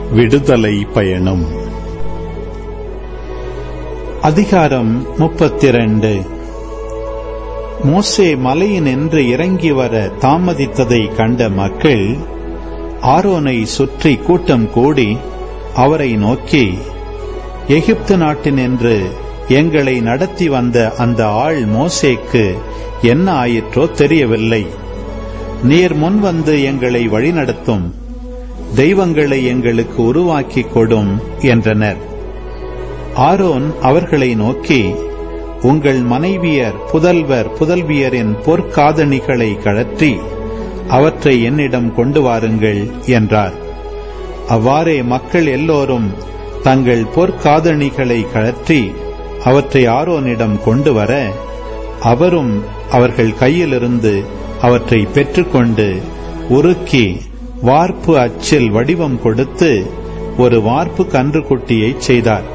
விடுதலை பயணம் அதிகாரம் முப்பத்திரண்டு மோசே மலையினின்று இறங்கி வர தாமதித்ததை கண்ட மக்கள் ஆரோனை சுற்றி கூட்டம் கூடி அவரை நோக்கி எகிப்து நாட்டினின்று எங்களை நடத்தி வந்த அந்த ஆள் மோசேக்கு என்ன ஆயிற்றோ தெரியவில்லை நீர் முன் வந்து எங்களை வழிநடத்தும் தெய்வங்களை எங்களுக்கு உருவாக்கிக் கொடும் என்றனர் ஆரோன் அவர்களை நோக்கி உங்கள் மனைவியர் புதல்வர் புதல்வியரின் பொற்காதணிகளை கழற்றி அவற்றை என்னிடம் கொண்டு வாருங்கள் என்றார் அவ்வாறே மக்கள் எல்லோரும் தங்கள் பொற்காதணிகளை கழற்றி அவற்றை ஆரோனிடம் கொண்டு வர அவரும் அவர்கள் கையிலிருந்து அவற்றை பெற்றுக்கொண்டு உருக்கி வார்ப்பு அச்சில் வடிவம் கொடுத்து ஒரு வார்ப்பு கன்றுக்குட்டியை செய்தார்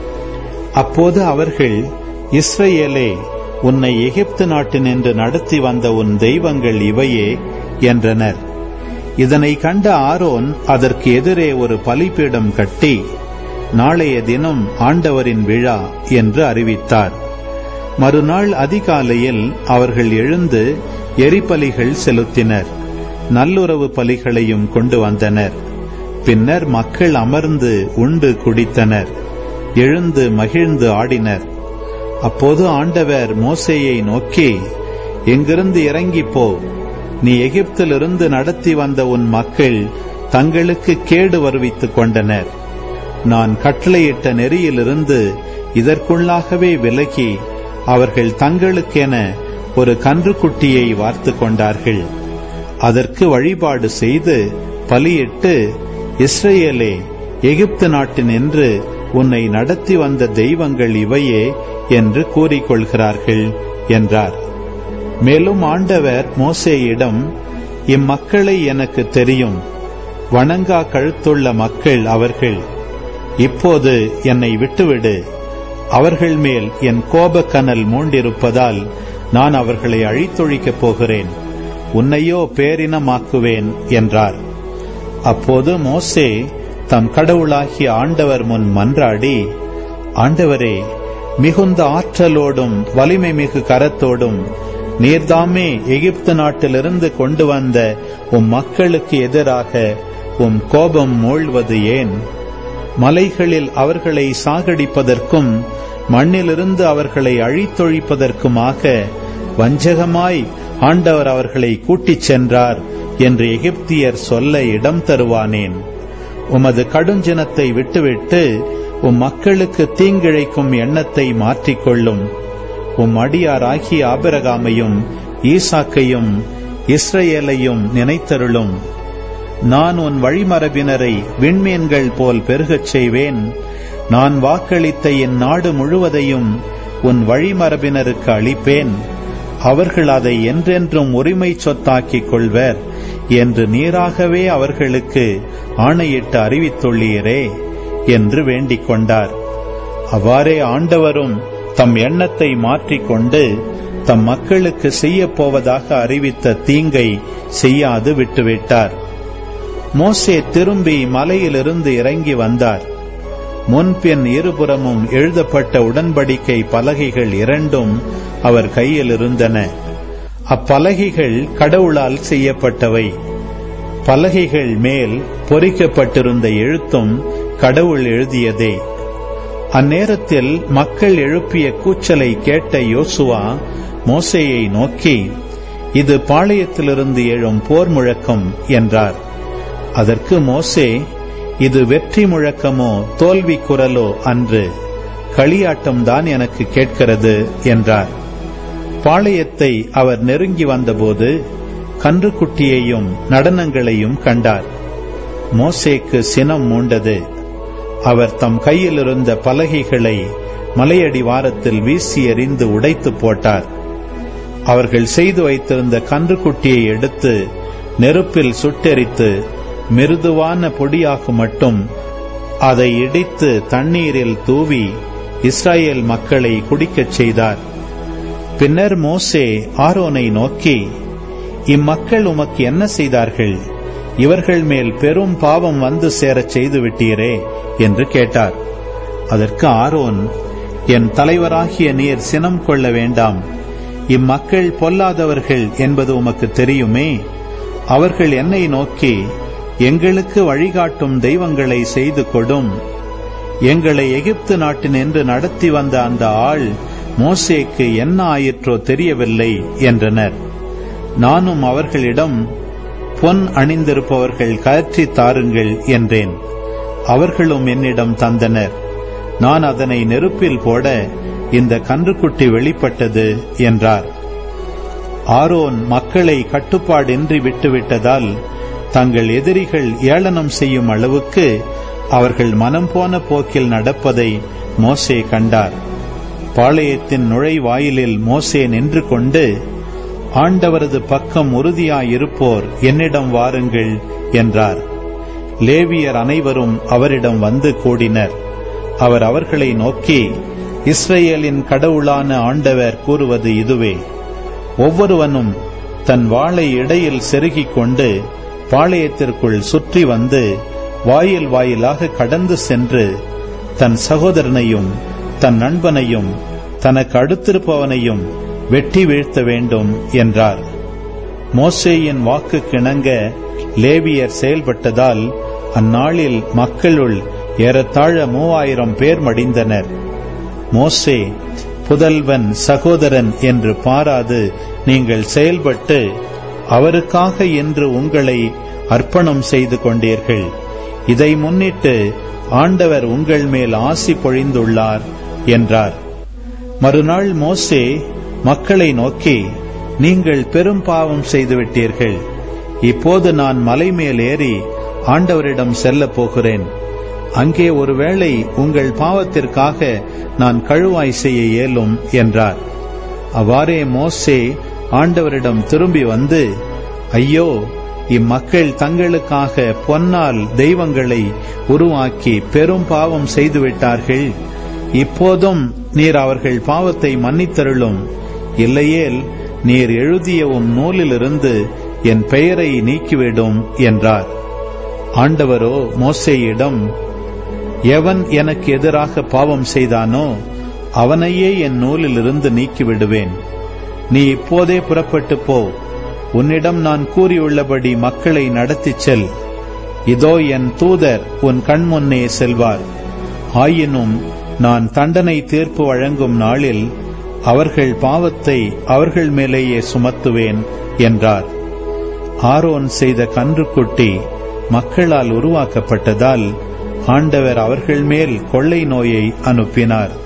அப்போது அவர்கள் இஸ்ரேலே உன்னை எகிப்து நாட்டினின்று நடத்தி வந்த உன் தெய்வங்கள் இவையே என்றனர் இதனை கண்ட ஆரோன் அதற்கு எதிரே ஒரு பலிபீடம் கட்டி நாளைய தினம் ஆண்டவரின் விழா என்று அறிவித்தார் மறுநாள் அதிகாலையில் அவர்கள் எழுந்து எரிபலிகள் செலுத்தினர் நல்லுறவு பலிகளையும் கொண்டு வந்தனர் பின்னர் மக்கள் அமர்ந்து உண்டு குடித்தனர் எழுந்து மகிழ்ந்து ஆடினர் அப்போது ஆண்டவர் மோசேயை நோக்கி எங்கிருந்து இறங்கிப் போ நீ எகிப்திலிருந்து நடத்தி வந்த உன் மக்கள் தங்களுக்கு கேடு வருவித்துக் கொண்டனர் நான் கட்டளையிட்ட நெறியிலிருந்து இதற்குள்ளாகவே விலகி அவர்கள் தங்களுக்கென ஒரு கன்றுக்குட்டியை வார்த்து கொண்டார்கள் அதற்கு வழிபாடு செய்து பலியிட்டு இஸ்ரேலே எகிப்து நாட்டினின்று உன்னை நடத்தி வந்த தெய்வங்கள் இவையே என்று கூறிக்கொள்கிறார்கள் என்றார் மேலும் ஆண்டவர் மோசேயிடம் இம்மக்களை எனக்கு தெரியும் வணங்கா கழுத்துள்ள மக்கள் அவர்கள் இப்போது என்னை விட்டுவிடு அவர்கள் மேல் என் கோபக்கனல் மூண்டிருப்பதால் நான் அவர்களை அழித்தொழிக்கப் போகிறேன் உன்னையோ பேரினமாக்குவேன் என்றார் அப்போது மோசே தம் கடவுளாகிய ஆண்டவர் முன் மன்றாடி ஆண்டவரே மிகுந்த ஆற்றலோடும் வலிமை மிகு கரத்தோடும் நீர்தாமே எகிப்து நாட்டிலிருந்து கொண்டு வந்த உம் மக்களுக்கு எதிராக உம் கோபம் மூழ்வது ஏன் மலைகளில் அவர்களை சாகடிப்பதற்கும் மண்ணிலிருந்து அவர்களை அழித்தொழிப்பதற்குமாக வஞ்சகமாய் ஆண்டவர் அவர்களை கூட்டிச் சென்றார் என்று எகிப்தியர் சொல்ல இடம் தருவானேன் உமது கடுஞ்சினத்தை விட்டுவிட்டு உம் மக்களுக்கு தீங்கிழைக்கும் எண்ணத்தை மாற்றிக்கொள்ளும் உம் அடியாராகிய ஆபிரகாமையும் ஈசாக்கையும் இஸ்ரேலையும் நினைத்தருளும் நான் உன் வழிமரபினரை விண்மீன்கள் போல் பெருகச் செய்வேன் நான் வாக்களித்த என் நாடு முழுவதையும் உன் வழிமரபினருக்கு அளிப்பேன் அவர்கள் அதை என்றென்றும் உரிமை சொத்தாக்கிக் கொள்வர் என்று நீராகவே அவர்களுக்கு ஆணையிட்டு அறிவித்துள்ளீரே என்று வேண்டிக் கொண்டார் அவ்வாறே ஆண்டவரும் தம் எண்ணத்தை மாற்றிக்கொண்டு தம் மக்களுக்கு செய்யப் போவதாக அறிவித்த தீங்கை செய்யாது விட்டுவிட்டார் மோசே திரும்பி மலையிலிருந்து இறங்கி வந்தார் முன்பின் இருபுறமும் எழுதப்பட்ட உடன்படிக்கை பலகைகள் இரண்டும் அவர் கையில் இருந்தன அப்பலகைகள் கடவுளால் செய்யப்பட்டவை பலகைகள் மேல் பொறிக்கப்பட்டிருந்த எழுத்தும் கடவுள் எழுதியதே அந்நேரத்தில் மக்கள் எழுப்பிய கூச்சலை கேட்ட யோசுவா மோசேயை நோக்கி இது பாளையத்திலிருந்து எழும் போர் முழக்கம் என்றார் அதற்கு மோசே இது வெற்றி முழக்கமோ தோல்வி குரலோ அன்று களியாட்டம்தான் எனக்கு கேட்கிறது என்றார் பாளையத்தை அவர் நெருங்கி வந்தபோது கன்றுக்குட்டியையும் நடனங்களையும் கண்டார் மோசேக்கு சினம் மூண்டது அவர் தம் கையில் இருந்த பலகைகளை மலையடிவாரத்தில் வீசி எறிந்து உடைத்து போட்டார் அவர்கள் செய்து வைத்திருந்த கன்றுக்குட்டியை எடுத்து நெருப்பில் சுட்டெரித்து மிருதுவான பொடியாக மட்டும் அதை இடித்து தண்ணீரில் தூவி இஸ்ராயேல் மக்களை குடிக்கச் செய்தார் பின்னர் மோசே ஆரோனை நோக்கி இம்மக்கள் உமக்கு என்ன செய்தார்கள் இவர்கள் மேல் பெரும் பாவம் வந்து சேரச் செய்து விட்டீரே என்று கேட்டார் அதற்கு ஆரோன் என் தலைவராகிய நீர் சினம் கொள்ள வேண்டாம் இம்மக்கள் பொல்லாதவர்கள் என்பது உமக்கு தெரியுமே அவர்கள் என்னை நோக்கி எங்களுக்கு வழிகாட்டும் தெய்வங்களை செய்து கொடும் எங்களை எகிப்து நாட்டினின்று நடத்தி வந்த அந்த ஆள் மோசேக்கு என்ன ஆயிற்றோ தெரியவில்லை என்றனர் நானும் அவர்களிடம் பொன் அணிந்திருப்பவர்கள் கயற்றி தாருங்கள் என்றேன் அவர்களும் என்னிடம் தந்தனர் நான் அதனை நெருப்பில் போட இந்த கன்றுக்குட்டி வெளிப்பட்டது என்றார் ஆரோன் மக்களை கட்டுப்பாடின்றி விட்டுவிட்டதால் தங்கள் எதிரிகள் ஏளனம் செய்யும் அளவுக்கு அவர்கள் மனம் போன போக்கில் நடப்பதை மோசே கண்டார் பாளையத்தின் நுழைவாயிலில் மோசே நின்று கொண்டு ஆண்டவரது பக்கம் உறுதியாயிருப்போர் என்னிடம் வாருங்கள் என்றார் லேவியர் அனைவரும் அவரிடம் வந்து கூடினர் அவர் அவர்களை நோக்கி இஸ்ரேலின் கடவுளான ஆண்டவர் கூறுவது இதுவே ஒவ்வொருவனும் தன் வாளை இடையில் செருகிக் கொண்டு பாளையத்திற்குள் சுற்றி வந்து வாயில் வாயிலாக கடந்து சென்று தன் சகோதரனையும் தன் நண்பனையும் தனக்கு அடுத்திருப்பவனையும் வெட்டி வீழ்த்த வேண்டும் என்றார் மோசேயின் வாக்கு கிணங்க லேவியர் செயல்பட்டதால் அந்நாளில் மக்களுள் ஏறத்தாழ மூவாயிரம் பேர் மடிந்தனர் மோசே புதல்வன் சகோதரன் என்று பாராது நீங்கள் செயல்பட்டு அவருக்காக என்று உங்களை அர்ப்பணம் செய்து கொண்டீர்கள் இதை முன்னிட்டு ஆண்டவர் உங்கள் மேல் ஆசி பொழிந்துள்ளார் என்றார் மறுநாள் மோசே மக்களை நோக்கி நீங்கள் பெரும் பாவம் செய்துவிட்டீர்கள் இப்போது நான் மலை மேல் ஏறி ஆண்டவரிடம் செல்லப் போகிறேன் அங்கே ஒருவேளை உங்கள் பாவத்திற்காக நான் கழுவாய் செய்ய இயலும் என்றார் அவ்வாறே மோசே ஆண்டவரிடம் திரும்பி வந்து ஐயோ இம்மக்கள் தங்களுக்காக பொன்னால் தெய்வங்களை உருவாக்கி பெரும் பாவம் செய்துவிட்டார்கள் இப்போதும் நீர் அவர்கள் பாவத்தை மன்னித்தருளும் இல்லையேல் நீர் எழுதிய உம் நூலிலிருந்து என் பெயரை நீக்கிவிடும் என்றார் ஆண்டவரோ மோசேயிடம் எவன் எனக்கு எதிராக பாவம் செய்தானோ அவனையே என் நூலிலிருந்து நீக்கிவிடுவேன் நீ இப்போதே புறப்பட்டு போ உன்னிடம் நான் கூறியுள்ளபடி மக்களை நடத்திச் செல் இதோ என் தூதர் உன் கண்முன்னே செல்வார் ஆயினும் நான் தண்டனை தீர்ப்பு வழங்கும் நாளில் அவர்கள் பாவத்தை அவர்கள் மேலேயே சுமத்துவேன் என்றார் ஆரோன் செய்த கன்றுக்குட்டி மக்களால் உருவாக்கப்பட்டதால் ஆண்டவர் அவர்கள் மேல் கொள்ளை நோயை அனுப்பினார்